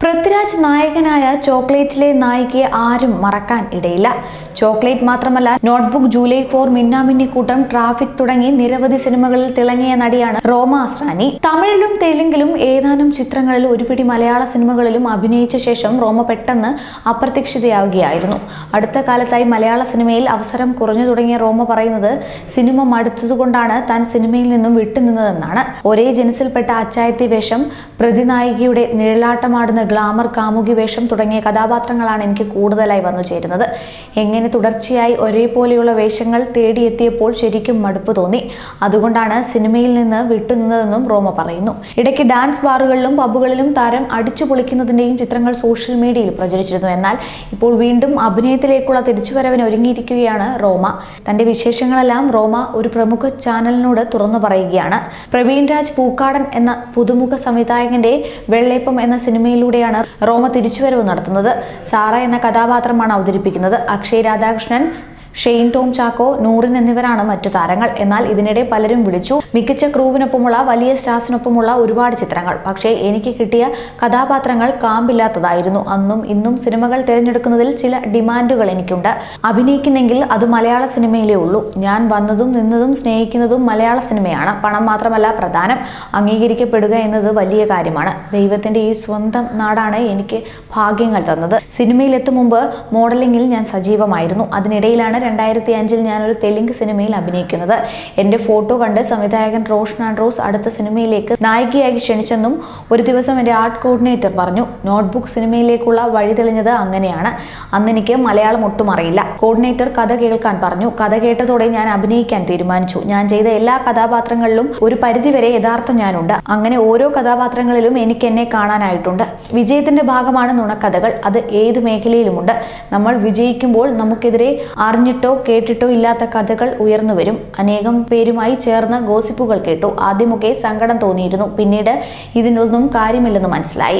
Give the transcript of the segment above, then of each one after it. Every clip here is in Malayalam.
പൃഥ്വിരാജ് നായകനായ ചോക്ലേറ്റിലെ നായികയെ ആരും മറക്കാൻ ഇടയില്ല ചോക്ലേറ്റ് മാത്രമല്ല notebook July four Minnaminnikoottam traffic തുടങ്ങി നിരവധി സിനിമകളിൽ തിളങ്ങിയ നടിയാണ് റോമ അസ്രാനി തമിഴിലും തെലുങ്കിലും ഏതാനും ചിത്രങ്ങളിൽ ഒരുപിടി മലയാള സിനിമകളിലും അഭിനയിച്ച ശേഷം റോമ പെട്ടെന്ന് അപ്രത്യക്ഷിതയാവുകയായിരുന്നു അടുത്ത കാലത്തായി മലയാള സിനിമയിൽ അവസരം കുറഞ്ഞു തുടങ്ങിയ റോമ പറയുന്നത് സിനിമ മടുത്തതുകൊണ്ടാണ് താൻ സിനിമയിൽ നിന്നും വിട്ടുനിന്നതെന്നാണ് ഒരേ ജനസിൽപ്പെട്ട അച്ചായത്തി വേഷം പ്രതിനായികയുടെ നിഴലാട്ടമാടുന്ന ഗ്ലാമർ കാമുകി വേഷം തുടങ്ങിയ കഥാപാത്രങ്ങളാണ് എനിക്ക് കൂടുതലായി വന്നു ചേരുന്നത് എങ്ങനെ തുടർച്ചയായി ഒരേപോലെയുള്ള വേഷങ്ങൾ തേടിയെത്തിയപ്പോൾ ശരിക്കും മടുപ്പ് തോന്നി അതുകൊണ്ടാണ് സിനിമയിൽ നിന്ന് വിട്ടുനിന്നതെന്നും റോമ പറയുന്നു ഇടയ്ക്ക് ഡാൻസ് ബാറുകളിലും പബ്ബുകളിലും താരം അടിച്ചു പൊളിക്കുന്നതിന്റെയും ചിത്രങ്ങൾ സോഷ്യൽ മീഡിയയിൽ പ്രചരിച്ചിരുന്നു എന്നാൽ ഇപ്പോൾ വീണ്ടും അഭിനയത്തിലേക്കുള്ള തിരിച്ചുവരവിന് ഒരുങ്ങിയിരിക്കുകയാണ് റോമ തന്റെ വിശേഷങ്ങളെല്ലാം റോമ ഒരു പ്രമുഖ ചാനലിനോട് തുറന്നു പറയുകയാണ് പ്രവീൺ രാജ് പൂക്കാടൻ എന്ന പുതുമുഖ സംവിധായകന്റെ വെള്ളേപ്പം എന്ന സിനിമയിലൂടെയാണ് റോമ തിരിച്ചുവരവ് നടത്തുന്നത് സാറ എന്ന കഥാപാത്രമാണ് അവതരിപ്പിക്കുന്നത് അക്ഷയ് രാധാകൃഷ്ണൻ ഷെയ്ൻ ടോം ചാക്കോ നൂറിൻ എന്നിവരാണ് മറ്റു താരങ്ങൾ എന്നാൽ ഇതിനിടെ പലരും വിളിച്ചു മികച്ച ക്രൂവിനൊപ്പമുള്ള വലിയ സ്റ്റാർസിനൊപ്പമുള്ള ഒരുപാട് ചിത്രങ്ങൾ പക്ഷേ എനിക്ക് കിട്ടിയ കഥാപാത്രങ്ങൾ കാമ്പില്ലാത്തതായിരുന്നു അന്നും ഇന്നും സിനിമകൾ തിരഞ്ഞെടുക്കുന്നതിൽ ചില ഡിമാൻഡുകൾ എനിക്കുണ്ട് അഭിനയിക്കുന്നെങ്കിൽ അത് മലയാള സിനിമയിലേ ഉള്ളൂ ഞാൻ വന്നതും നിന്നതും സ്നേഹിക്കുന്നതും മലയാള സിനിമയാണ് പണം മാത്രമല്ല പ്രധാനം അംഗീകരിക്കപ്പെടുക എന്നത് വലിയ കാര്യമാണ് ദൈവത്തിന്റെ ഈ സ്വന്തം നാടാണ് എനിക്ക് ഭാഗ്യങ്ങൾ തന്നത് സിനിമയിൽ എത്തും മുമ്പ് മോഡലിംഗിൽ ഞാൻ സജീവമായിരുന്നു അതിനിടയിലാണ് രണ്ടായിരത്തി അഞ്ചിൽ ഞാനൊരു തെലുങ്ക് സിനിമയിൽ അഭിനയിക്കുന്നത് എൻ്റെ ഫോട്ടോ കണ്ട് സംവിധായകൻ റോഷൻ ആൻഡ്രോസ് അടുത്ത സിനിമയിലേക്ക് നായികയായി ക്ഷണിച്ചെന്നും ഒരു ദിവസം എൻ്റെ ആർട്ട് കോർഡിനേറ്റർ പറഞ്ഞു നോട്ട്ബുക്ക് സിനിമയിലേക്കുള്ള വഴി തെളിഞ്ഞത് അങ്ങനെയാണ് അന്ന് എനിക്ക് മലയാളം ഒട്ടും അറിയില്ല കോർഡിനേറ്റർ കഥ കേൾക്കാൻ പറഞ്ഞു കഥ കേട്ടതോടെ ഞാൻ അഭിനയിക്കാൻ തീരുമാനിച്ചു ഞാൻ ചെയ്ത എല്ലാ കഥാപാത്രങ്ങളിലും ഒരു പരിധിവരെ യഥാർത്ഥ ഞാനുണ്ട് അങ്ങനെ ഓരോ കഥാപാത്രങ്ങളിലും എനിക്ക് എന്നെ കാണാനായിട്ടുണ്ട് വിജയത്തിന്റെ ഭാഗമാണ് നുണക്കഥകൾ അത് ഏത് മേഖലയിലുമുണ്ട് നമ്മൾ വിജയിക്കുമ്പോൾ നമുക്കെതിരെ അറിഞ്ഞിട്ടോ കേട്ടിട്ടോ ഇല്ലാത്ത കഥകൾ ഉയർന്നു വരും അനേകം പേരുമായി ചേർന്ന് ഗോസിപ്പുകൾ കേട്ടു ആദ്യമൊക്കെ സങ്കടം തോന്നിയിരുന്നു പിന്നീട് ഇതിനൊന്നും കാര്യമില്ലെന്ന് മനസ്സിലായി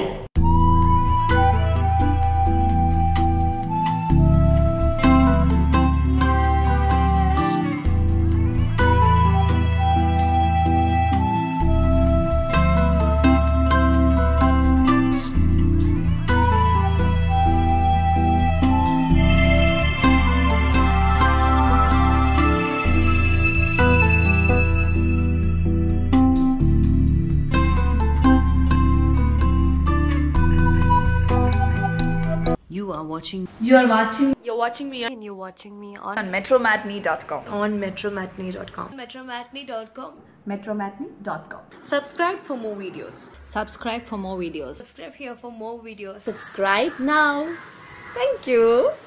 You are watching You are watching You're watching me on and you're watching me on, on metromatney.com. on metromatney.com. metromatney.com. metromatney.com. subscribe for more videos. Subscribe for more videos. Subscribe here for more videos. Subscribe now. Thank you.